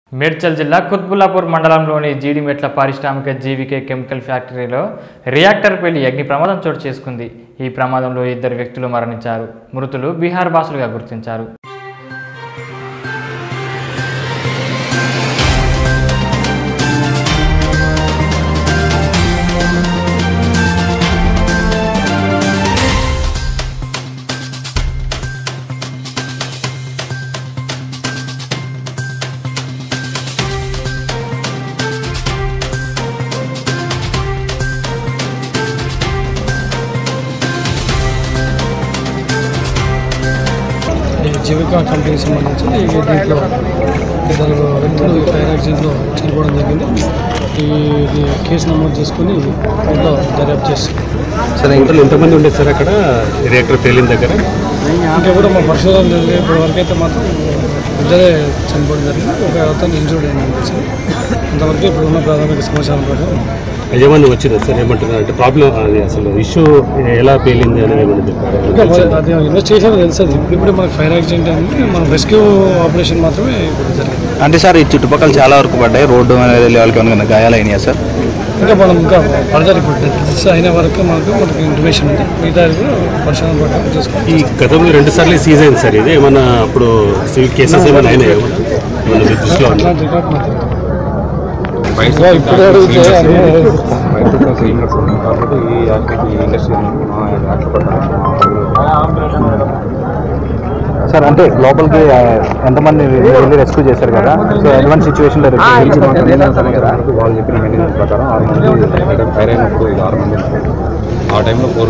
మేడ్చల్ జిల్లా కుత్బుల్లాపూర్ మండలంలోని జీడిమెట్ల పారిశ్రామిక జీవికే కెమికల్ ఫ్యాక్టరీలో రియాక్టర్ పెళ్లి అగ్ని ప్రమాదం చోటు చేసుకుంది ఈ ప్రమాదంలో ఇద్దరు వ్యక్తులు మరణించారు మృతులు బీహార్ బాసులుగా గుర్తించారు ఈ జీవికా కంపెనీకి సంబంధించి ఈ దీంట్లో ఇద్దరు వ్యక్తులు ఈ ఫైర్ యాక్సిడెంట్లో చనిపోవడం జరిగింది ఈ ఇది కేసు నమోదు చేసుకుని దీంట్లో దర్యాప్తు చేస్తాం సార్ ఇంట్లో ఎంతమంది ఉండేది సార్ అక్కడ రియాక్టర్ పేలిన దగ్గర ఇంకా కూడా మా పరిశోధన జరిగింది ఇప్పటి వరకు అయితే మాత్రం ఇద్దరే చనిపోవడం జరిగింది ఒక అతను ఇంజూర్డ్ అయింది సార్ అంతవరకు ఇప్పుడు ఉన్న ప్రాథమిక సమాచారం ప్రకారం ఏమన్నా వచ్చిందా సార్ ఏమంటున్నారు అంటే ప్రాబ్లం అది అసలు ఇష్యూ ఎలా పేలింది అనేది ఏమన్నా ఇంకా చెప్పారు అది ఇన్వెస్టిగేషన్ తెలుస్తుంది ఇప్పుడు ఇప్పుడు మనకు ఫైర్ యాక్సిడెంట్ అయింది మన రెస్క్యూ ఆపరేషన్ మాత్రమే ఇప్పుడు జరిగింది అంటే సార్ ఈ చుట్టుపక్కల చాలా వరకు పడ్డాయి రోడ్డు అనేది వాళ్ళకి ఏమైనా గాయాలైనాయా సార్ ఇంకా మనం ఇంకా ఫర్దర్ ఇప్పుడు డెత్స్ అయిన వరకు మనకు మనకి ఇన్ఫర్మేషన్ ఉంది మిగతా కూడా పరిశోధన ప్రకారం చేసుకోవాలి ఈ గతంలో రెండు సార్లు సీజ్ అయింది సార్ ఇది ఏమన్నా అప్పుడు సివిల్ కేసెస్ ఏమైనా అయినాయి ఏమన్నా ఏమన్నా మీ దృష్టిలో ఉందా? అట్లాంటి రికార్డ్ మాత్రం ఇంకా ఇప్పుడు అడిగితే అన్ని- బయటకు క్లీనర్స్ ఉన్నాయి కాబట్టి ఈ యాక్టివిటీ ఈ ఇండస్ట్రీ మా యాక్ట్ సార్ అంటే లోపలికి ఆ, ఎంతమంది వెళ్ళి రెస్క్యూ చేశారు కదా సో ఎటువంటి సిచ్యువేషన్ వాళ్ళు చెప్పిన మెయింటెనెన్స్ ప్రకారం ఆరు మంది అంటే ఫైర్ అయినప్పుడు ఇది ఆరు మంది ఉన్నారు. ఆ టైంలో ఫోర్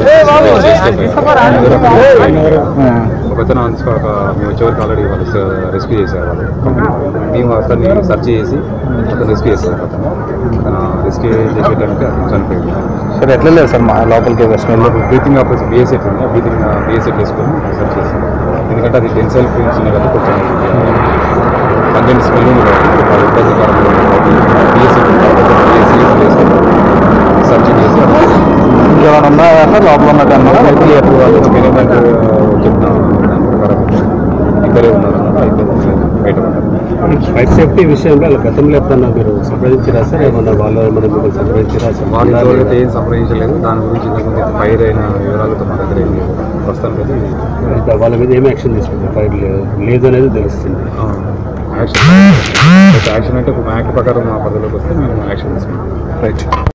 ఒక అతను ఒక మేము వచ్చేవరకు ఆల్రెడీ వాళ్ళు రెస్క్యూ చేశారు వాళ్ళు మేము అతన్ని సెర్చ్ చేసి అతను రెస్క్యూ చేశారు అతను అతను రెస్క్యూ చేసే టైంకి అతను చనిపోయింది సార్ ఎట్లా లేదు సార్ మా లోపలికి స్మెల్ బ్రీతింగ్ ఆపరేషన్ బిఎస్ఎఫ్ ఉంది ఆ బ్రీతింగ్ బిఎస్ఎఫ్ వేసుకొని సెర్చ్ చేస్తాం ఎందుకంటే అది టెన్సైల్ ఫీల్స్ ఉన్నాయి కాబట్టి కొంచెం కంటెంట్ స్మెల్ ఉంది కాబట్టి చాలా ఇబ్బందికరంగా ఉంది కాబట్టి బిఎస్ఎఫ్ బిఎస్ఎఫ్ వేసుకొని సర్చింగ్ చేసి ఇంకేమైనా ఉన్నాయా సార్ లోపల ఉన్నట్టు క్లియర్ వాళ్ళు మేనేజ్మెంట్ చెప్తున్న దాని ప్రకారం ఇద్దరే ఉన్నారు అన్నమాట ఇద్దరు బయటపడ్డారు ఫైర్ సేఫ్టీ విషయంలో వాళ్ళ గతంలో ఎప్పుడన్నా మీరు సంప్రదించారా సార్ ఏమన్నా వాళ్ళు ఏమన్నా మీరు సంప్రదించారా సార్ వాళ్ళు ఇంతవరకు ఏం సంప్రదించలేదు దాని గురించి ఇంతకుముందు ఫైర్ అయిన వివరాలతో మా దగ్గర ఏం లేదు ప్రస్తుతానికి అయితే ఇది ఇంకా వాళ్ళ మీద ఏం యాక్షన్ తీసుకుంటారు ఫైర్ లేదు లేదు అనేది తెలుస్తుంది యాక్షన్ యాక్షన్ అంటే ఒక యాక్ట్ ప్రకారం మా పద్ధతిలోకి వస్తే మేము యాక్షన్ తీసుకుంటాం రైట్